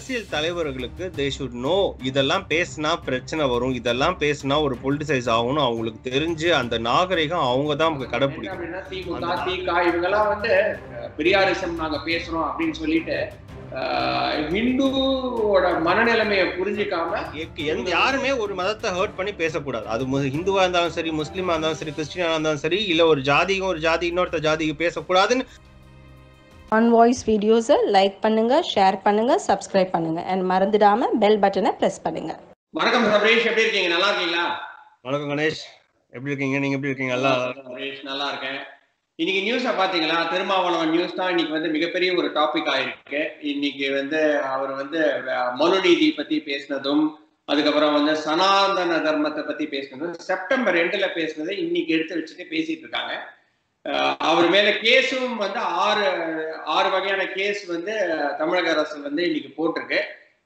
அரசியல் தலைவர்களுக்கு they should know இதெல்லாம் பேசினா பிரச்சனை வரும் இதெல்லாம் பேசினா ஒரு பொலிட்டிசைஸ் ஆகும்னு அவங்களுக்கு தெரிஞ்சு அந்த நாகரிகம் அவங்க தான் என்ன கடைப்பிடிக்கணும் அப்படின்னா திமுக திக இவங்கெல்லாம் வந்து அஹ், பெரியாரிசம் நாங்க பேசுறோம் அப்படின்னு சொல்லிட்டு அஹ், ஹிந்துவோட மனநிலைமையை புரிஞ்சுக்காம எக்கு- எந்த யாருமே ஒரு மதத்தை ஹர்ட் பண்ணி பேசக்கூடாது அது மு- ஹிந்துவா இருந்தாலும் சரி முஸ்லீமா இருந்தாலும் சரி கிறிஸ்டியனா இருந்தாலும் சரி இல்ல ஒரு ஜாதியும் ஒரு ஜாதி இன்னொருத்த ஜாதிக்கு பேசக்கூடாதுன்னு ஆன் வாய்ஸ் வீடியோஸை லைக் பண்ணுங்க ஷேர் பண்ணுங்க சப்ஸ்கிரைப் பண்ணுங்க அண்ட் மறந்துடாம பெல் பட்டனை ப்ரெஸ் பண்ணுங்க வணக்கம் சபரேஷ் எப்படி இருக்கீங்க நல்லா இருக்கீங்களா வணக்கம் கணேஷ் எப்படி இருக்கீங்க நீங்க எப்படி இருக்கீங்க நல்லா சபரேஷ் நல்லா இருக்கேன் இன்னைக்கு நியூஸை பாத்தீங்களா திருமாவளவன் நியூஸ் தான் இன்னைக்கு வந்து மிகப்பெரிய ஒரு டாபிக் ஆயிருக்கு இன்னைக்கு வந்து அவர் வந்து அஹ், மனுநீதி பத்தி பேசினதும் அதுக்கப்புறம் வந்து சனாதன தர்மத்தை பத்தி பேசினதும் செப்டம்பர் ரெண்டுல பேசினதை இன்னைக்கு எடுத்து வச்சுட்டு பேசிட்டு இருக்காங்க அஹ், அவர் மேல கேஸும் வந்து ஆறு ஆறு வகையான கேஸ் வந்து தமிழக அரசு வந்து இன்னைக்கு போட்டிருக்கு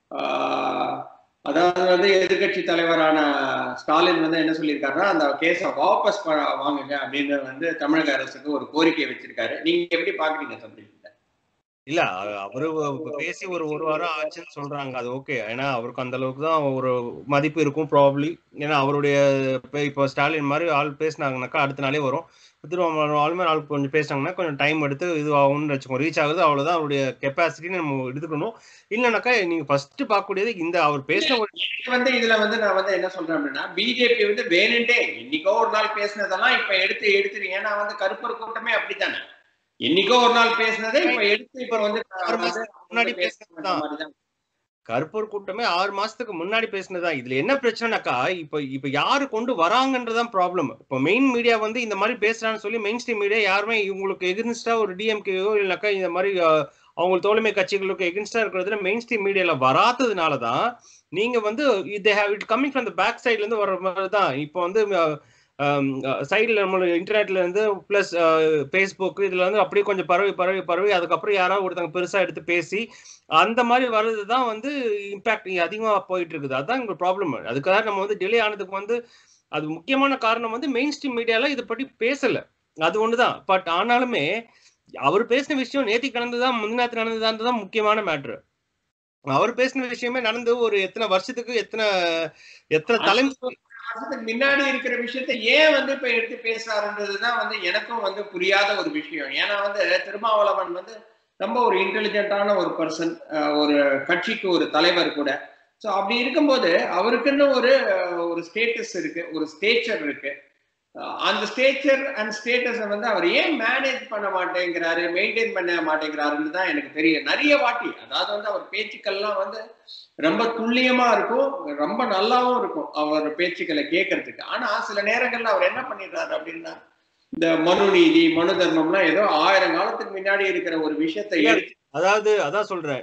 அஹ், அதாவது வந்து எதிர்கட்சி தலைவரான ஸ்டாலின் வந்து என்ன சொல்லியிருக்காருன்னா அந்த கேஸை வாபஸ் ப- வாங்குங்க அப்படின்னு வந்து தமிழக அரசுக்கு ஒரு கோரிக்கை வச்சிருக்காரு நீங்க எப்படி பாக்குறீங்க சம்பி இல்ல அ- அவரு இப்ப பேசி ஒரு ஒரு வாரம் ஆச்சுன்னு சொல்றாங்க அது ஓகே ஏன்னா அவருக்கு அந்த அளவுக்கு தான் ஒரு மதிப்பு இருக்கும் ப்ராப்ளி ஏன்னா அவருடைய இப்ப- இப்போ ஸ்டாலின் மாதிரி ஆள் பேசினாங்கனாக்கா அடுத்த நாளே வரும் திருவாரூர் ஆள் மாதிரி ஆள் கொஞ்சம் பேசினாங்கன்னா கொஞ்சம் டைம் எடுத்து இது ஆகும்னு வச்சுக்கோங்க ரீச் ஆகுது அவ்வளவுதான் அவருடைய கெப்பாசிட்டின்னு நம்ம எடுத்துக்கணும் இல்லைனாக்கா நீங்க ஃபர்ஸ்ட் பார்க்கக்கூடியது இந்த அவர் பேசின ஒரு இது வந்து இதுல வந்து நான் வந்து என்ன சொல்றேன் அப்படின்னா பிஜேபி வந்து வேணுண்டே இன்னைக்கோ ஒரு நாள் பேசினதெல்லாம் இப்ப எடுத்து எடுத்து ஏன்னா வந்து கருப்பர் கூட்டமே அப்படித்தானே என்னைக்கோ ஒரு நாள் பேசினதை இப்ப எடுத்து இப்ப வந்து ஆறு மாசத்துக்கு முன்னாடி பேசினதுதான். மாதிரிதான். கருப்பூர் கூட்டமே ஆறு மாசத்துக்கு முன்னாடி பேசினதா இதுல என்ன பிரச்சனைனாக்கா இப்ப இப்ப யாரு கொண்டு வராங்கன்றதான் ப்ராப்ளம் இப்ப மெயின் மீடியா வந்து இந்த மாதிரி பேசுறான்னு சொல்லி மெயின் ஸ்ட்ரீம் மீடியா யாருமே இவங்களுக்கு எகின்ஸ்டா ஒரு டிஎம்கேயோ இல்லைனாக்கா இந்த மாதிரி அஹ், அவங்க தோழமை கட்சிகளுக்கு எகின்ஸ்டா இருக்கிறதுல மெயின் ஸ்ட்ரீம் மீடியால வராததுனாலதான் நீங்க வந்து they have it coming from the back சைட்ல இருந்து வர மாதிரி தான் இப்போ வந்து சைடில் நம்ம இன்டர்நெட்ல இருந்து பிளஸ் ஃபேஸ்புக் இதுல வந்து அப்படியே கொஞ்சம் பரவி பரவி பரவி அதுக்கப்புறம் யாராவது ஒருத்தங்க பெருசா எடுத்து பேசி அந்த மாதிரி வர்றது தான் வந்து இம்பாக்ட் அதிகமா போயிட்டு இருக்குது அதான் இங்க ப்ராப்ளம் அதுக்காக நம்ம வந்து டிலே ஆனதுக்கு வந்து அது முக்கியமான காரணம் வந்து மெயின் ஸ்ட்ரீம் மீடியால இதை பற்றி பேசல அது ஒண்ணுதான் பட் ஆனாலுமே அவர் பேசின விஷயம் நேத்தி நடந்ததுதான் முந்தினாத்து நடந்ததுதான் தான் முக்கியமான மேட்ரு அவர் பேசின விஷயமே நடந்து ஒரு எத்தனை வருஷத்துக்கு எத்தனை எத்தனை தலைமை வருஷத்துக்கு முன்னாடி இருக்கிற விஷயத்த ஏன் வந்து இப்ப எடுத்து பேசுறாருன்றதுதான் வந்து எனக்கும் வந்து புரியாத ஒரு விஷயம் ஏன்னா வந்து திருமாவளவன் வந்து ரொம்ப ஒரு இன்டெலிஜென்ட்டான ஒரு பர்சன் ஒரு கட்சிக்கு ஒரு தலைவர் கூட ஸோ அப்படி இருக்கும்போது அவருக்குன்னு ஒரு அஹ், ஒரு ஸ்டேட்டஸ் இருக்கு ஒரு ஸ்டேச்சர் இருக்கு அஹ், அந்த ஸ்டேச்சர் அண்ட் ஸ்டேட்டஸை வந்து அவர் ஏன் மேனேஜ் பண்ண மாட்டேங்கிறாரு மெயின்டைன் பண்ண மாட்டேங்கிறாருன்னு தான் எனக்கு தெரியும் நிறைய வாட்டி அதாவது வந்து அவர் பேச்சுக்கள்லாம் வந்து ரொம்ப துல்லியமா இருக்கும் ரொம்ப நல்லாவும் இருக்கும் அவர் பேச்சுக்களை கேட்கறதுக்கு ஆனா சில நேரங்கள்ல அவர் என்ன பண்ணிடுறாரு அப்படின்னா இந்த மனு நீதி மனு தர்மம்லாம் ஏதோ ஆயிரம் காலத்துக்கு முன்னாடி இருக்கிற ஒரு விஷயத்தை எடுத்து அதாவது அதான் சொல்றேன்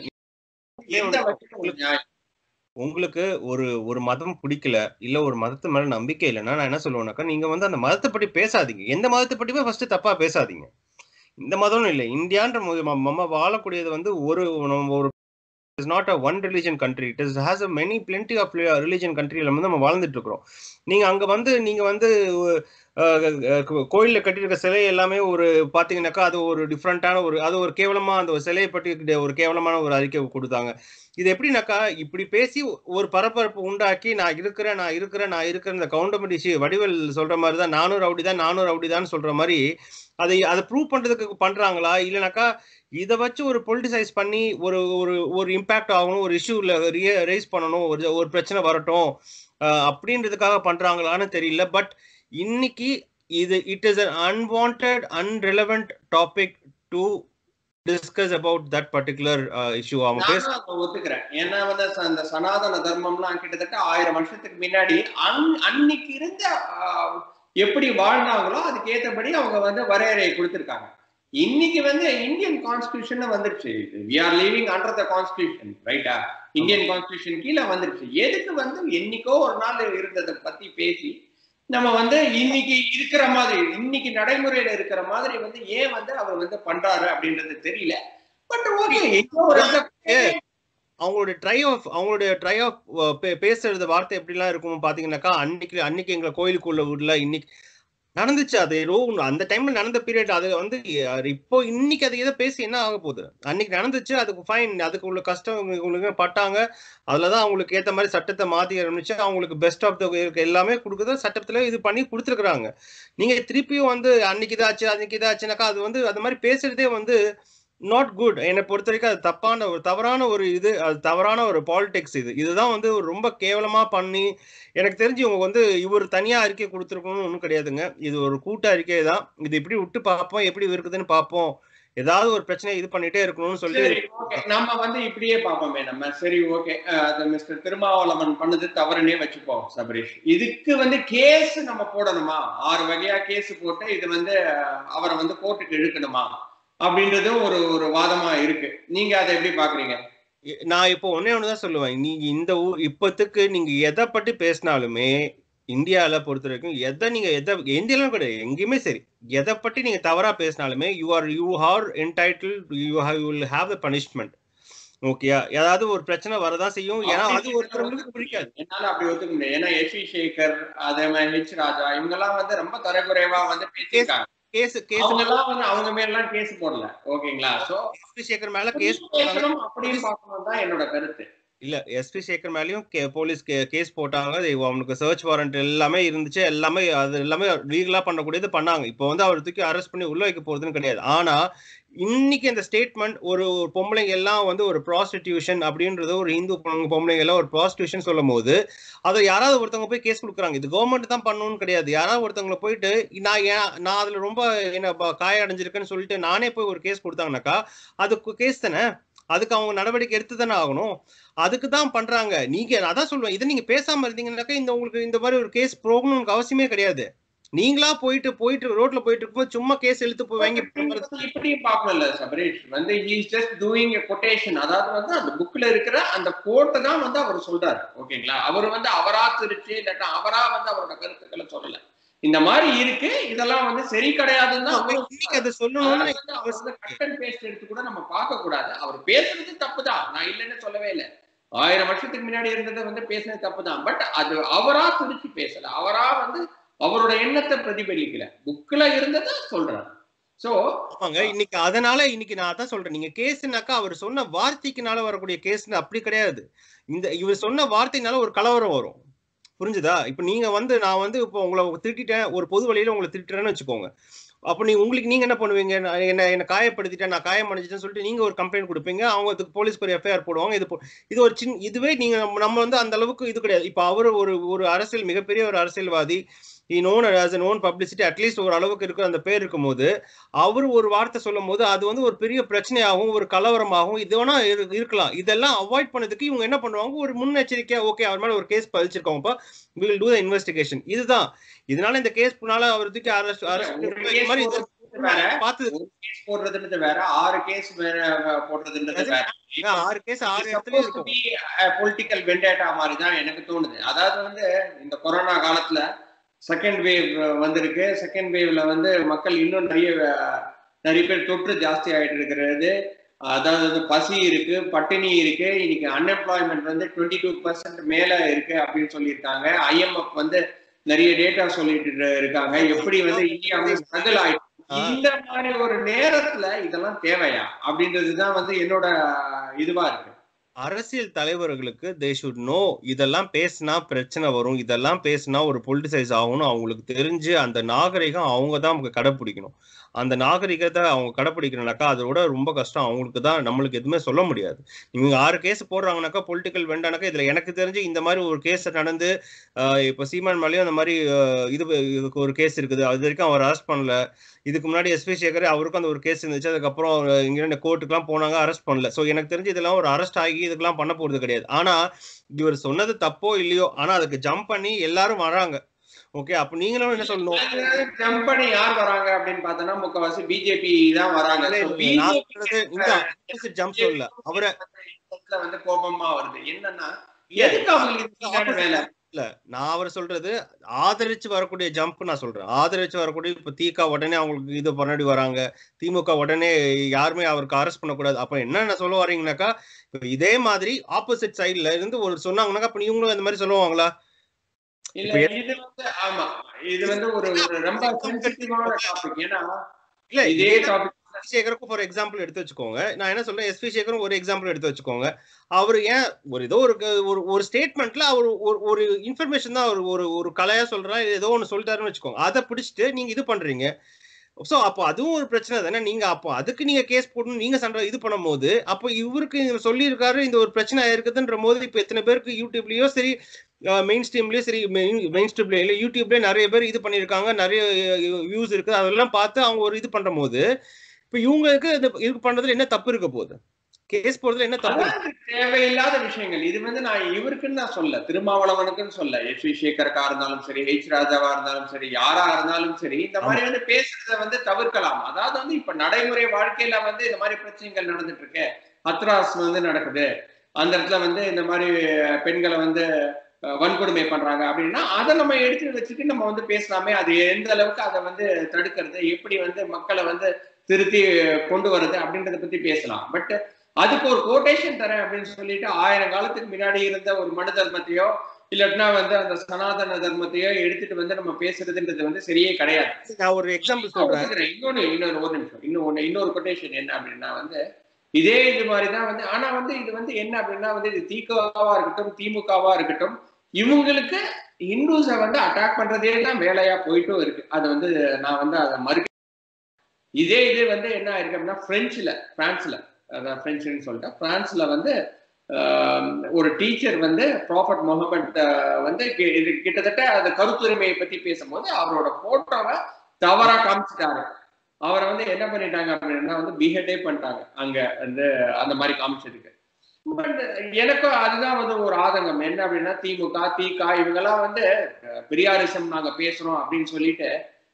எந்த வகையில ஒரு நியாயம்? உங்களுக்கு ஒரு ஒரு மதம் பிடிக்கல இல்ல ஒரு மதத்து மேல நம்பிக்கை இல்லைன்னா நான் என்ன சொல்லுவேன்னாக்கா நீங்க வந்து அந்த மதத்தை பற்றி பேசாதீங்க எந்த மதத்தை பற்றியுமே ஃபர்ஸ்ட் தப்பா பேசாதீங்க இந்த மதம்னு இல்லை இந்தியான்ற மொ- ம- நம்ம வாழக்கூடியது வந்து ஒரு நம்ம ஒரு is not a one religion country it is has a many plenty of religion கண்ட்ரியில் வந்து நம்ம வாழ்ந்துட்டு இருக்கிறோம் நீங்க அங்க வந்து நீங்க வந்து அஹ், அஹ், கோ- கோயில்ல கட்டியிருக்க சிலை எல்லாமே ஒரு பாத்தீங்கன்னாக்கா அது ஒரு டிஃப்ரெண்டான ஒரு அது ஒரு கேவலமா அந்த ஒரு சிலையை பற்றி ஒரு கேவலமான ஒரு அறிக்கை கொடுத்தாங்க இது எப்படின்னாக்கா இப்படி பேசி ஒரு பரபரப்பு உண்டாக்கி நான் இருக்கிறேன் நான் இருக்கிறேன் நான் இருக்கிறேன் இந்த கவுண்டமடி வடிவல் சொல்ற மாதிரி தான் நானும் ரவுடி தான் நானும் ரவுடி தான் சொல்ற மாதிரி அதை அதை ப்ரூவ் பண்றதுக்கு பண்றாங்களா இல்லைனாக்கா இதை வச்சு ஒரு பொலிட்டிசைஸ் பண்ணி ஒரு ஒரு ஒரு இம்பாக்ட் ஆகணும் ஒரு இஷ்யூல ரைஸ் பண்ணணும் ஒரு ஒரு பிரச்சனை வரட்டும் அஹ் அப்படின்றதுக்காக பண்றாங்களான்னு தெரியல பட் இன்னைக்கு இது it is an unwanted unrelevant topic to discuss about that particular issue அவங்க பேச நானும் அதை ஒத்துக்கிறேன் ஏன்னா வந்து ச- அந்த சனாதன தர்மம்லாம் கிட்டத்தட்ட ஆயிரம் வருஷத்துக்கு முன்னாடி அன்- அன்னைக்கு இருந்த ஆஹ், எப்படி வாழ்ந்தாங்களோ அதுக்கு ஏத்தபடி அவங்க வந்து வரையறையை கொடுத்திருக்காங்க இன்னைக்கு வந்து இந்தியன் கான்ஸ்டியூஷன் வந்துருச்சு we are living under the constitution ரைட்டா இந்தியன் கான்ஸ்டியூஷன் கீழே வந்துருச்சு எதுக்கு வந்து என்னைக்கோ ஒரு நாள் இருந்ததை பத்தி பேசி நம்ம வந்து இன்னைக்கு இருக்கிற மாதிரி இன்னைக்கு நடைமுறையில இருக்கிற மாதிரி வந்து ஏன் வந்து அவர் வந்து பண்றாரு அப்படின்றது தெரியல பட் ஓகே எங்கோ ஒரு இடத்துல அவங்களுடைய ட்ரை ஆஃப் அவங்களுடைய ட்ரை ஆஃப் பேசுறது வார்த்தை எப்படிலாம் இருக்கும் பாத்தீங்கன்னாக்கா அன்னைக்கு அன்னைக்கு எங்களை கோயிலுக்குள்ள விடல இன்னைக்கு நடந்துச்சு அது ஏதோ ஒண்ணு அந்த டைம்ல நடந்த பீரியட் அது வந்து அஹ், இப்போ இன்னைக்கு அது எதை பேசி என்ன ஆக போகுது அன்னைக்கு நடந்துச்சு அதுக்கு ஃபைன் அதுக்கு உள்ள கஷ்டம் உங்களுக்கு பட்டாங்க அதுலதான் அவங்களுக்கு ஏத்த மாதிரி சட்டத்தை மாத்தி ஆரம்பிச்சு அவங்களுக்கு பெஸ்ட் ஆஃப் த எல்லாமே கொடுக்குறது சட்டத்துல இது பண்ணி கொடுத்துருக்காங்க நீங்க திருப்பியும் வந்து அன்னைக்கு இதாச்சு அன்னைக்கு இதாச்சுனாக்கா அது வந்து அது மாதிரி பேசுறதே வந்து நாட் குட் என்னை பொறுத்த வரைக்கும் அது தப்பான ஒரு தவறான ஒரு இது அது தவறான ஒரு பாலிடிக்ஸ் இது இதுதான் வந்து ஒரு ரொம்ப கேவலமா பண்ணி எனக்கு தெரிஞ்சு இவங்க வந்து இவர் தனியா அறிக்கை கொடுத்துருக்கணும்னு ஒன்றும் கிடையாதுங்க இது ஒரு கூட்ட அறிக்கை தான் இது இப்படி விட்டு பார்ப்போம் எப்படி இருக்குதுன்னு பார்ப்போம் ஏதாவது ஒரு பிரச்சனை இது பண்ணிட்டே இருக்கணும்னு சொல்லி சரி ஓகே நம்ம வந்து இப்படியே பார்ப்போமே நம்ம சரி ஓகே அது மிஸ்டர் திருமாவளவன் பண்ணது தவறுனே வச்சுப்போம் சபரீஷ் இதுக்கு வந்து கேஸ் நம்ம போடணுமா ஆறு வகையா கேஸ் போட்டு இது வந்து அஹ், அவரை வந்து கோர்ட்டுக்கு இழுக்கணுமா அப்படின்றதும் ஒரு ஒரு வாதமா இருக்கு நீங்க அதை எப்படி பாக்குறீங்க நான் இப்போ ஒன்னே ஒண்ணுதான் சொல்லுவேன் நீங்க இந்த ஊ- இப்பத்துக்கு நீங்க எதை பத்தி பேசினாலுமே இந்தியால பொறுத்த வரைக்கும் எதை நீங்க எதை இந்தியாலும் கிடையாது எங்கேயுமே சரி எதை பத்தி நீங்க தவறா பேசினாலுமே you are you are entitle you have you will have the punishment ஓகேயா ஏதாவது ஒரு பிரச்சனை வரதான் செய்யும் ஏன்னா அது ஒருத்தவங்களுக்கு பிடிக்காது என்னால அப்படி ஒத்துக்க முடியாது ஏன்னா எஸ் வி சேகர் அதே மாதிரி ஹெச் ராஜா இவங்க எல்லாம் வந்து ரொம்ப தரக்குறைவா வந்து பேசியிருக்காங்க கேஸ் கேஸ் அவங்க எல்லாம் வந்து அவங்க மேல எல்லாம் கேஸ் போடல ஓகேங்களா சோ எஸ்பி சேகர் மேல கேஸ் பேசணும் அப்படின்னு பார்க்கணும் தான் என்னோட கருத்து இல்ல எஸ்பி சேகர் மேலயும் கே- போலீஸ் கே- கேஸ் போட்டாங்க அது அவனுக்கு சர்ச் வாரண்ட் எல்லாமே இருந்துச்சு எல்லாமே அது எல்லாமே லீகலா பண்ணக்கூடியது பண்ணாங்க இப்போ வந்து அவர் தூக்கி அரெஸ்ட் பண்ணி உள்ள வைக்க போறதுன்னு கிடையாது ஆனா இன்னைக்கு அந்த ஸ்டேட்மெண்ட் ஒரு ஒரு பொம்பளைங்க எல்லாம் வந்து ஒரு ப்ராஸ்டிடியூஷன் அப்படின்றது ஒரு இந்து பொம்பளைங்க பொம்பளைங்க எல்லாம் ஒரு ப்ராஸ்டியூஷன் சொல்லும் போது அதை யாராவது ஒருத்தவங்க போய் கேஸ் கொடுக்குறாங்க இது கவர்மெண்ட் தான் பண்ணணும்னு கிடையாது யாராவது ஒருத்தவங்களை போயிட்டு நான் ஏன் நான் அதுல ரொம்ப என்ன ப- காயம் அடைஞ்சிருக்கேன்னு சொல்லிட்டு நானே போய் ஒரு கேஸ் கொடுத்தாங்கனாக்கா அதுக்கு கேஸ் தானே அதுக்கு அவங்க நடவடிக்கை எடுத்து தானே ஆகணும் அதுக்கு தான் பண்றாங்க நீங்க அதான் சொல்லுவேன் இதை நீங்க பேசாம இருந்தீங்கன்னாக்கா இந்த உங்களுக்கு இந்த மாதிரி ஒரு கேஸ் போகணும்னு அவசியமே கிடையாது நீங்களா போயிட்டு போயிட்டு ரோட்ல போயிட்டு இருக்கும்போது சும்மா கேஸ் இழுத்து போய் வாங்கி போறது இப்படியும் பார்க்கல சபரேஷ் வந்து is just doing a quotation அதாவது வந்து அந்த புக்ல இருக்கிற அந்த கோட்டை தான் வந்து அவர் சொல்றாரு ஓகேங்களா அவர் வந்து அவரா திருச்சு இல்லாட்டா அவரா வந்து அவரோட கருத்துக்களை சொல்லல இந்த மாதிரி இருக்கு இதெல்லாம் வந்து சரி கிடையாதுன்னு தான் அவரும் இன்னைக்கு அதை அதனால சொல்லணும்னு வந்து அவர் வந்து cut and paste எடுத்து கூட நம்ம பார்க்க கூடாது அவர் பேசுறது தப்புதான் நான் இல்லைன்னு சொல்லவே இல்லை ஆயிரம் வருஷத்துக்கு முன்னாடி இருந்ததை வந்து பேசுனது தப்புதான் பட் அது அவரா திருச்சி பேசல அவரா வந்து அவரோட எண்ணத்தை பிரதிபலிக்கல புக்ல இருந்ததை சொல்றாரு சோ ஆமாங்க இன்னைக்கு அதனால இன்னைக்கு நான் அதான் சொல்றேன் நீங்க கேஸ்னாக்கா அவர் சொன்ன வார்த்தைக்குனால வரக்கூடிய கேஸ் அப்படி கிடையாது இந்த இவர் சொன்ன வார்த்தைனால ஒரு கலவரம் வரும் புரிஞ்சுதா இப்ப நீங்க வந்து நான் வந்து இப்போ உங்களை திட்டிட்டேன் ஒரு பொது வழியில உங்களை திட்டுறேன்னு வச்சுக்கோங்க அப்ப நீ உங்களுக்கு நீங்க என்ன பண்ணுவீங்க நான் என்ன என்ன காயப்படுத்திட்டேன் நான் காயம் அடைஞ்சிட்டேன்னு சொல்லிட்டு நீங்க ஒரு கம்ப்ளைண்ட் கொடுப்பீங்க அவங்க அதுக்கு போலீஸ்க்கு ஒரு எஃப்ஐஆர் போடுவாங்க இது போ- இது ஒரு சின்ன இதுவே நீங்க நம்ம நம்ம வந்து அந்த அளவுக்கு இது கிடையாது இப்ப அவர் ஒரு ஒரு அரசியல் மிகப்பெரிய ஒரு அரசியல்வாதி இ known as a known publicity at least ஒரு அளவுக்கு இருக்கிற அந்த பேர் இருக்கும்போது அவர் ஒரு வார்த்தை சொல்லும் போது அது வந்து ஒரு பெரிய பிரச்சனையாகவும் ஒரு கலவரமாகவும் இது வேணா இரு- இருக்கலாம் இதெல்லாம் அவாய்ட் பண்ணதுக்கு இவங்க என்ன பண்ணுவாங்க ஒரு முன்னெச்சரிக்கையா ஓகே அவர் மேல ஒரு கேஸ் பதிச்சிருக்கோங்கப்பா வில் டூ த இன்வெஸ்டிகேஷன் இதுதான் இதனால இந்த கேஸ் பண்ணால அவர் தூக்கி அரெஸ்ட் அரெஸ்ட் மாதிரி இது வேற பார்த்து ஒரு கேஸ் போடுறதுன்றது வேற ஆறு கேஸ் வேற போடுறதுன்றது வேற ஆறு கேஸ் ஆறு இடத்துல இருக்கும் பொலிட்டிக்கல் வெண்டேட்டா மாதிரி தான் எனக்கு தோணுது அதாவது வந்து இந்த கொரோனா காலத்துல செகண்ட் வேவ் வந்திருக்கு செகண்ட் வேவ்ல வந்து மக்கள் இன்னும் நிறைய அஹ், நிறைய பேர் தொற்று ஜாஸ்தி ஆயிட்டு இருக்கிறது அதாவது வந்து பசி இருக்கு பட்டினி இருக்கு இன்னைக்கு அன்எம்ப்ளாய்மெண்ட் வந்து டுவெண்ட்டி டூ பர்சன்ட் மேல இருக்கு அப்படின்னு சொல்லியிருக்காங்க ஐஎம்எஃப் வந்து நிறைய டேட்டா சொல்லிட்டு இருக்காங்க எப்படி வந்து இந்தியா வந்து ஸ்ட்ரகிள் ஆயிட்டு ஆ. இந்த மாதிரி ஒரு நேரத்துல இதெல்லாம் தேவையா அப்படின்றதுதான் வந்து என்னோட இதுவா இருக்கு அரசியல் தலைவர்களுக்கு தே ஷுட் நோ இதெல்லாம் பேசினா பிரச்சனை வரும் இதெல்லாம் பேசினா ஒரு பொலிட்டிசைஸ் ஆகும்னு அவங்களுக்கு தெரிஞ்சு அந்த நாகரிகம் அவங்க தான் கடைப்பிடிக்கணும் அந்த நாகரிகத்தை அவங்க கடைப்பிடிக்கணும்னாக்கா அதோட ரொம்ப கஷ்டம் அவங்களுக்கு தான் நம்மளுக்கு எதுவுமே சொல்ல முடியாது இவங்க ஆறு கேஸ் போடுறாங்கனாக்கா பொலிட்டிக்கல் வெண்டானாக்கா இதுல எனக்கு தெரிஞ்சு இந்த மாதிரி ஒரு கேஸ் நடந்து ஆஹ் இப்ப சீமான் மேலேயும் அந்த மாதிரி ஆஹ் இது இதுக்கு ஒரு கேஸ் இருக்குது அது வரைக்கும் அவர் அரெஸ்ட் பண்ணல இதுக்கு முன்னாடி எஸ்பி சேகர் அவருக்கும் அந்த ஒரு கேஸ் இருந்துச்சு அதுக்கப்புறம் அவர் இங்கிலாந்து கோர்ட்டுக்குலாம் போனாங்க அரெஸ்ட் பண்ணல ஸோ எனக்கு தெரிஞ்சு இதெல்லாம் ஒரு அரெஸ்ட் ஆகி இதுக்கெல்லாம் பண்ண போறது கிடையாது ஆனா இவர் சொன்னது தப்போ இல்லையோ ஆனா அதுக்கு ஜம்ப் பண்ணி எல்லாரும் வராங்க ஓகே அப்ப நீங்களும் என்ன சொல்லணும் ஜம்ப் பண்ணி யார் வராங்க அப்படின்னு பார்த்தோம்னா முக்கவாசி பிஜேபி தான் வராங்க இல்ல, So, இல்ல, நான் BJP சொல்றது இந்த opposite jump சொல்லல அவரை இடத்துல வந்து கோபமா வருது என்னன்னா இல்ல, எதுக்கு அவங்களுக்கு இந்த மாதிரியான வேலை இல்ல நான் அவர் சொல்றது ஆதரிச்சு வரக்கூடிய ஜம்ப் நான் சொல்றேன் ஆதரிச்சு வரக்கூடிய இப்ப திக உடனே அவங்களுக்கு இது பண்ணாடி வராங்க திமுக உடனே யாருமே அவருக்கு அரெஸ்ட் பண்ணக்கூடாது அப்ப என்ன சொல்ல வரீங்கன்னாக்கா இப்ப இதே மாதிரி ஆப்போசிட் சைடுல இருந்து ஒரு சொன்னாங்கன்னாக்கா அப்ப இவங்களும் அந்த மாதிரி சொல்லுவாங்களா இல்ல இப்ப எ- இது வந்து ஆமா இது வந்து ஒரு ஒரு ரொம்ப சென்சிட்டிவான டாபிக் ஏன்னா இல்ல இதே இதே டாபிக் எஸ்வி சேகருக்கும் ஃபார் எக்ஸாம்பிள் எடுத்து வச்சுக்கோங்க நான் என்ன சொல்றேன் எஸ்வி சேகரும் ஒரு எக்ஸாம்பிள் எடுத்து வச்சுக்கோங்க அவர் ஏன் ஒரு ஏதோ ஒரு க- ஒரு ஒரு ஸ்டேட்மெண்ட்ல அவர் ஒரு ஒரு இன்ஃபர்மேஷன் தான் அவர் ஒரு ஒரு கலையா சொல்றா ஏதோ ஒன்னு சொல்லிட்டாருன்னு வச்சுக்கோங்க அதை பிடிச்சிட்டு நீங்க இது பண்றீங்க சோ அப்போ அதுவும் ஒரு பிரச்சனை தானே நீங்க அப்போ அதுக்கு நீங்க கேஸ் போடணும் நீங்க சண்டை இது பண்ணும்போது அப்போ இவருக்கு இங்க சொல்லியிருக்காரு இந்த ஒரு பிரச்சனை இருக்குதுன்ற போது இப்போ எத்தனை பேருக்கு யூடியூப்லயோ சரி மெயின் ஸ்ட்ரீம்லயும் சரி மெயின் ஸ்ட்ரீம்ல இல்ல யூடியூப்ல நிறைய பேர் இது பண்ணிருக்காங்க நிறைய வியூஸ் இருக்கு அதெல்லாம் பார்த்து அவங்க ஒரு இது பண்ற போது இப்ப இவங்களுக்கு இது இது பண்றதுல என்ன தப்பு இருக்க போகுது கேஸ் போடுறதுல என்ன தப்பு இருக்கு? அதாவது தேவையில்லாத விஷயங்கள் இது வந்து நான் இவருக்குன்னு நான் சொல்ல திருமாவளவனுக்குன்னு சொல்ல எஸ் வி சேகருக்கா இருந்தாலும் சரி ஹெச் ராஜாவா இருந்தாலும் சரி யாரா இருந்தாலும் சரி இந்த மாதிரி வந்து பேசுறத வந்து தவிர்க்கலாம் அதாவது வந்து இப்ப நடைமுறை வாழ்க்கையில வந்து இந்த மாதிரி பிரச்சனைகள் நடந்துட்டு இருக்கு அத்ராஸ் வந்து நடக்குது அந்த இடத்துல வந்து இந்த மாதிரி பெண்களை வந்து அஹ், வன்கொடுமை பண்றாங்க அப்படின்னா அதை நம்ம எடுத்து வச்சுட்டு நம்ம வந்து பேசலாமே அது எந்த அளவுக்கு அதை வந்து தடுக்கிறது எப்படி வந்து மக்களை வந்து திருத்தி கொண்டு வருது அப்படின்றத பத்தி பேசலாம் பட் அதுக்கு ஒரு கோட்டேஷன் தரேன் அப்படின்னு சொல்லிட்டு ஆயிரம் காலத்துக்கு முன்னாடி இருந்த ஒரு மனு தர்மத்தையோ இல்லாட்டினா வந்து அந்த சனாதன தர்மத்தையோ எடுத்துட்டு வந்து நம்ம பேசுறதுன்றது வந்து சரியே கிடையாது நான் ஒரு எக்ஸாம்பிள் சொல்றேன் ஒத்துக்கிறேன். இன்னொன்னு இன்னொரு ஒரு நிமிஷம் இன்னொன்னு இன்னொரு கொட்டேஷன் என்ன அப்படின்னா வந்து இதே இது மாதிரி தான் வந்து ஆனா வந்து இது வந்து என்ன அப்படின்னா வந்து இது திமுகவா இருக்கட்டும் திமுகவா இருக்கட்டும் இவங்களுக்கு இந்துஸை வந்து அட்டாக் பண்றதே தான் வேலையா போயிட்டும் இருக்கு அது வந்து நான் வந்து அதை மறுக்க இதே இது வந்து என்ன ஆயிருக்கு அப்படின்னா பிரெஞ்சுல பிரான்ஸ்ல அதான் பிரெஞ்சுன்னு சொல்லிட்டேன் பிரான்ஸ்ல வந்து ஆஹ், ஒரு டீச்சர் வந்து ப்ராஃபட் முகமது வந்து கி- இது கிட்டத்தட்ட அந்த கருத்துரிமையை பத்தி பேசும்போது அவரோட போட்டோவை தவறா காமிச்சிட்டாரு அவரை வந்து என்ன பண்ணிட்டாங்க அப்படின்னா வந்து பிஹெட்டே பண்ணிட்டாங்க அங்க வந்து அந்த மாதிரி காமிச்சதுக்கு பட் எனக்கும் அதுதான் வந்து ஒரு ஆதங்கம் என்ன அப்படின்னா திமுக திக இவங்கெல்லாம் வந்து அஹ், பெரியாரிசம் நாங்க பேசுறோம் அப்படின்னு சொல்லிட்டு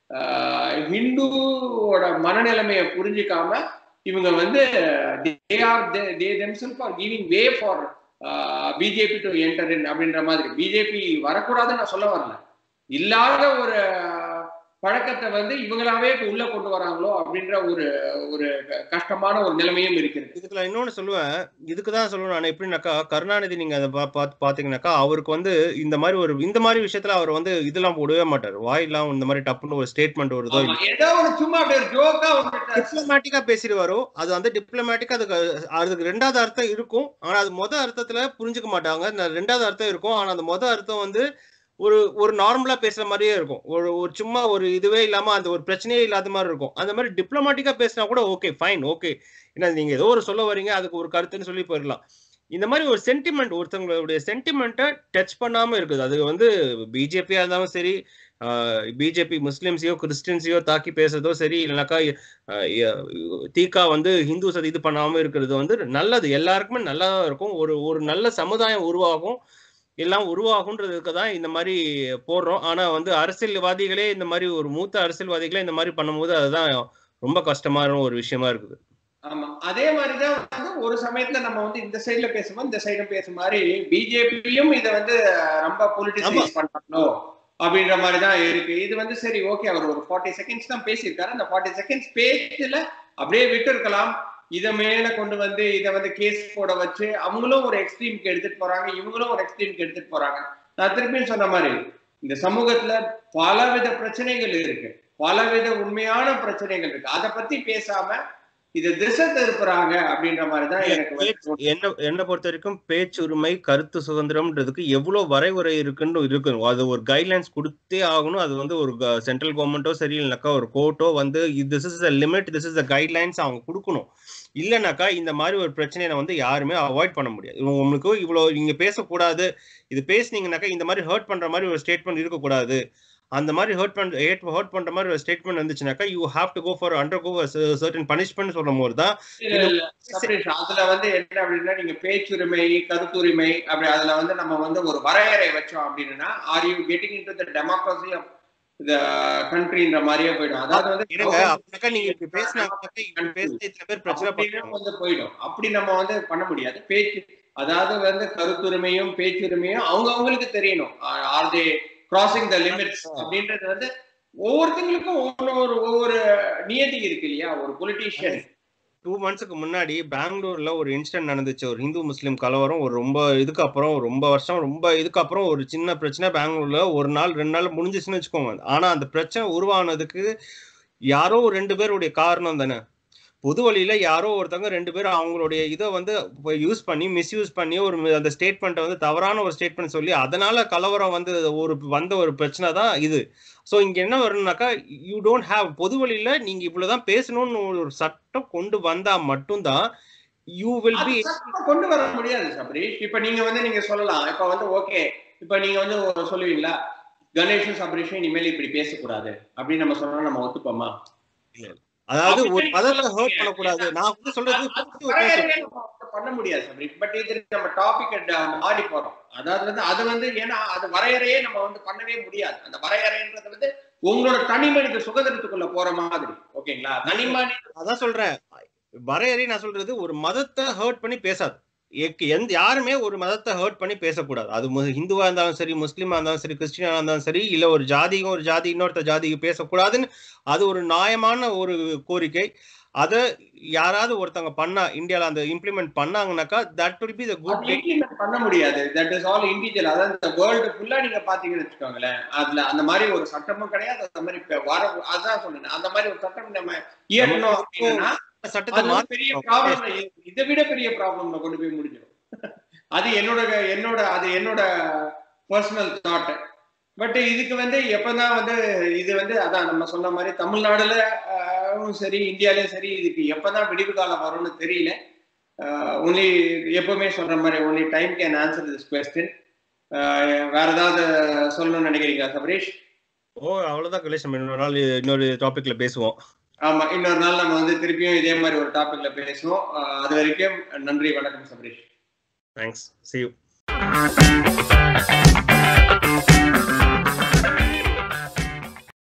ஆஹ், ஹிந்துவோட மனநிலைமையை புரிஞ்சுக்காம இவங்க வந்து they are they themselves are giving way for BJP to enter in அப்படின்ற மாதிரி பிஜேபி வரக்கூடாதுன்னு நான் சொல்ல வரல இல்லாத ஒரு பழக்கத்தை வந்து இவங்களாவே இப்ப உள்ள கொண்டு வராங்களோ அப்படின்ற ஒரு ஒரு க- கஷ்டமான ஒரு நிலைமையும் இருக்கிறது இதுக்கு நான் இன்னொன்னு சொல்லுவேன் இதுக்கு தான் சொல்லுவேன் நான் எப்படின்னாக்கா கருணாநிதி நீங்க அதை பா- பார்த்து பாத்தீங்கன்னாக்கா அவருக்கு வந்து இந்த மாதிரி ஒரு இந்த மாதிரி விஷயத்துல அவர் வந்து இதெல்லாம் போடவே மாட்டார் வாயெல்லாம் இந்த மாதிரி டப்புன்னு ஒரு ஸ்டேட்மெண்ட் வருதோ ஆமா, ஏதோ ஒரு சும்மா அப்படியே ஒரு ஜோக்கா ஒரு டிப்ளமேட்டிக்கா பேசிடுவாரோ அது வந்து டிப்ளமேட்டிக்கா அதுக்கு அதுக்கு ரெண்டாவது அர்த்தம் இருக்கும் ஆனா அது மொத அர்த்தத்துல புரிஞ்சுக்க மாட்டாங்க இந்த ரெண்டாவது அர்த்தம் இருக்கும் ஆனா அந்த மொத அர்த்தம் வந்து ஒரு ஒரு நார்மலா பேசுற மாதிரியே இருக்கும் ஒரு ஒரு சும்மா ஒரு இதுவே இல்லாம அந்த ஒரு பிரச்சனையே இல்லாத மாதிரி இருக்கும் அந்த மாதிரி டிப்ளமேட்டிக்கா பேசினா கூட ஓகே ஃபைன் ஓகே ஏன்னா நீங்க ஏதோ ஒரு சொல்ல வரீங்க அதுக்கு ஒரு கருத்துன்னு சொல்லி போயிடலாம் இந்த மாதிரி ஒரு சென்டிமெண்ட் ஒருத்தவங்களுடைய சென்டிமெண்ட்டை டச் பண்ணாம இருக்குது அது வந்து பிஜேபியா இருந்தாலும் சரி பிஜேபி முஸ்லிம்ஸையோ கிறிஸ்டின்ஸையோ தாக்கி பேசுறதோ சரி இல்லைனாக்கா அஹ் எ- தீகா வந்து ஹிந்துஸ் அது இது பண்ணாம இருக்கிறது வந்து நல்லது எல்லாருக்குமே நல்லா இருக்கும் ஒரு ஒரு நல்ல சமுதாயம் உருவாகும் எல்லாம் உருவாகுன்றதுக்கு தான் இந்த மாதிரி போடுறோம் ஆனா வந்து அரசியல்வாதிகளே இந்த மாதிரி ஒரு மூத்த அரசியல்வாதிகளே இந்த மாதிரி பண்ணும்போது அதுதான் ரொம்ப கஷ்டமான ஒரு விஷயமா இருக்குது ஆமா அதே மாதிரிதான் வந்து ஒரு சமயத்துல நம்ம வந்து இந்த சைடுல பேசும்போது இந்த சைடு பேசுற மாதிரி பிஜேபியும் இதை வந்து ரொம்ப பொலிட்டிசைஸ் பண்றாங்களோ அப்படின்ற மாதிரி தான் இருக்கு இது வந்து சரி ஓகே அவர் ஒரு ஃபார்ட்டி செகண்ட்ஸ் தான் பேசியிருக்காரு அந்த ஃபார்ட்டி செகண்ட்ஸ் பேச்சுல அப்படியே விட்டு இருக்கலாம் இதை மேல கொண்டு வந்து இதை வந்து கேஸ் போட வச்சு அவங்களும் ஒரு எக்ஸ்ட்ரீம்க்கு எடுத்துட்டு போறாங்க இவங்களும் ஒரு எக்ஸ்ட்ரீம்க்கு எடுத்துட்டு போறாங்க நான் திருப்பியும் சொன்ன மாதிரி இந்த சமூகத்துல பலவித பிரச்சனைகள் இருக்கு பலவித உண்மையான பிரச்சனைகள் இருக்கு அதை பத்தி பேசாம இது திசை திருப்புறாங்க அப்படின்ற மாதிரி தான் எனக்கு வந்து தோணுது. என்ன என்னை பொறுத்த வரைக்கும் பேச்சுரிமை கருத்து சுதந்திரம்ன்றதுக்கு எவ்வளவு வரைமுறை இருக்குன்னு இருக்கு அது ஒரு கைட்லைன்ஸ் கொடுத்தே ஆகணும் அது வந்து ஒரு சென்ட்ரல் கவர்மெண்ட்டோ சரி இல்லைனாக்கா ஒரு கோர்ட்டோ வந்து this is a limit this is a guidelines அவங்க கொடுக்கணும் இல்லைனாக்கா இந்த மாதிரி ஒரு பிரச்சனையை வந்து யாருமே அவாய்ட் பண்ண முடியாது இவங்க உங்களுக்கு இவ்வளவு நீங்க பேசக்கூடாது இது பேசுனீங்கன்னாக்கா இந்த மாதிரி ஹர்ட் பண்ற மாதிரி ஒரு ஸ்டேட்மெண்ட் இருக்கக்கூடாது அந்த மாதிரி ஹர்ட் பண்ற ஹர்ட் பண்ற மாதிரி ஒரு ஸ்டேட்மெண்ட் வந்துச்சுனாக்கா you have to go for undergo certain punishment சொல்லும் போது தான் இல்ல, இல்ல, சபரீஷ், அதுல வந்து என்ன அப்படின்னா நீங்க பேச்சுரிமை கருத்துரிமை அப்படி அதுல வந்து நம்ம வந்து ஒரு வரையறை வச்சோம் அப்படின்னா are you getting into the democracy of the கண்ட்ரின்ற மாதிரியே போயிடும் அதாவது வந்து இருங்க அப்படின்னாக்கா நீங்க இப்படி பேசினாக்கா இப்படி பேசி இத்தனை பேர் பிரச்சனை அப்படின்னு பண்ணுவாங்க வந்து போயிடும் அப்படி நம்ம வந்து பண்ண முடியாது பேச்சு அதாவது வந்து கருத்துரிமையும் பேச்சுரிமையும் அவங்க அவங்களுக்கு தெரியணும் are they crossing the limits அப்படின்றது வந்து ஒவ்வொருத்தங்களுக்கும் ஒவ்வொரு ஒவ்வொரு நியதி இருக்கு இல்லையா ஒரு பொலிட்டீஷியன் டூ மந்த்ஸ்க்கு முன்னாடி பெங்களூர்ல ஒரு இன்சிடென்ட் நடந்துச்சு ஒரு ஹிந்து முஸ்லீம் கலவரம் ஒரு ரொம்ப இதுக்கு அப்புறம் ரொம்ப வருஷம் ரொம்ப இதுக்கு அப்புறம் ஒரு சின்ன பிரச்சனை பெங்களூர்ல ஒரு நாள் ரெண்டு நாள் முடிஞ்சிச்சுன்னு வச்சுக்கோங்க ஆனா அந்த பிரச்சனை உருவானதுக்கு யாரோ ஒரு ரெண்டு பேருடைய காரணம் தானே பொது வழியில யாரோ ஒருத்தவங்க ரெண்டு பேரும் அவங்களுடைய இதை வந்து யூஸ் பண்ணி மிஸ்யூஸ் பண்ணி ஒரு அந்த ஸ்டேட்மெண்ட்டை வந்து தவறான ஒரு ஸ்டேட்மெண்ட் சொல்லி அதனால கலவரம் வந்து ஒரு வந்த ஒரு பிரச்சனை தான் இது ஸோ இங்க என்ன வரும்னாக்கா யூ டோன்ட் ஹாவ் பொது வழியில நீங்க இவ்வளவுதான் பேசணும்னு ஒரு சட்டம் கொண்டு வந்தா மட்டும்தான் யூ வில் பி அது சட்டமா கொண்டு வர முடியாது சபரீஷ் இப்ப நீங்க வந்து நீங்க சொல்லலாம் இப்ப வந்து ஓகே இப்ப நீங்க வந்து ஒரு சொல்லுவீங்களா கணேஷும் சபரீஷும் இனிமேல் இப்படி பேசக்கூடாது அப்படின்னு நம்ம சொன்னா நம்ம ஒத்துப்போமா அதாவது ஒரு அப்படி மதத்தை சொல்ல ஹர்ட் பண்ணக்கூடாது நான் வந்து சொல்றது அது வரையறையே நம்ம பண்ண முடியாது சபரீஷ் பட் இது நம்ம டாபிக் மாறி போறோம் அதாவது வந்து அது வந்து ஏன்னா அது வரையறையே நம்ம வந்து பண்ணவே முடியாது அந்த வரையறைன்றது வந்து உங்களோட தனி மனித சுதந்திரத்துக்குள்ள போற மாதிரி ஓகேங்களா தனி மனித அதான் சொல்றேன் வரையறை நான் சொல்றது ஒரு மதத்தை ஹர்ட் பண்ணி பேசாது எக்- எந்த யாருமே ஒரு மதத்தை ஹர்ட் பண்ணி பேசக்கூடாது அது மு- ஹிந்துவா இருந்தாலும் சரி முஸ்லீமா இருந்தாலும் சரி கிறிஸ்டியனா இருந்தாலும் சரி இல்ல ஒரு ஜாதிக்கும் ஒரு ஜாதி இன்னொருத்த ஜாதிக்கு பேசக்கூடாதுன்னு அது ஒரு நியாயமான ஒரு கோரிக்கை அதை யாராவது ஒருத்தவங்க பண்ணா இந்தியால அந்த இம்ப்ளிமெண்ட் பண்ணாங்கன்னாக்கா that will be the good அது implement பண்ண முடியாது தட் இஸ் ஆல் இண்டிவிஜுவல் அதாவது இந்த வேர்ல்டு ஃபுல்லா நீங்க பாத்தீங்கன்னு வச்சுக்கோங்களேன் அதுல அந்த மாதிரி ஒரு சட்டமும் கிடையாது அந்த மாதிரி இப்ப வர அதான் சொன்னேன் அந்த மாதிரி ஒரு சட்டம் நம்ம இயற்றணும் அப்படின்னா சட்டத்தை அது வந்து மாத்தி பெரிய ப்ராப்ளம் இதை விட பெரிய ப்ராப்ளம்ல கொண்டு போய் முடிஞ்சிடும் அது என்னோட என்னோட அது என்னோட பர்சனல் தாட் பட் இதுக்கு வந்து எப்பதான் வந்து இது வந்து அதான் நம்ம சொன்ன மாதிரி தமிழ்நாடுல ஆஹ், சரி இந்தியாலயும் சரி இதுக்கு எப்பதான் விடிவு காலம் வரும்னு தெரியல ஒன்லி எப்பவுமே சொல்ற மாதிரி only time can answer this question வேற ஏதாவது சொல்லணும்னு நினைக்கிறீங்களா சபரீஷ் ஓ அவ்வளவுதான் கலேஷ் நம்ம இன்னொரு நாள் இன்னொரு டாபிக்ல பேசுவோம் ஆமா இன்னொரு நாள் நம்ம வந்து திருப்பியும் இதே மாதிரி ஒரு டாபிக்ல பேசுவோம் ஆஹ் அது வரைக்கும் நன்றி வணக்கம் சபரீஷ் தேங்க்ஸ் see you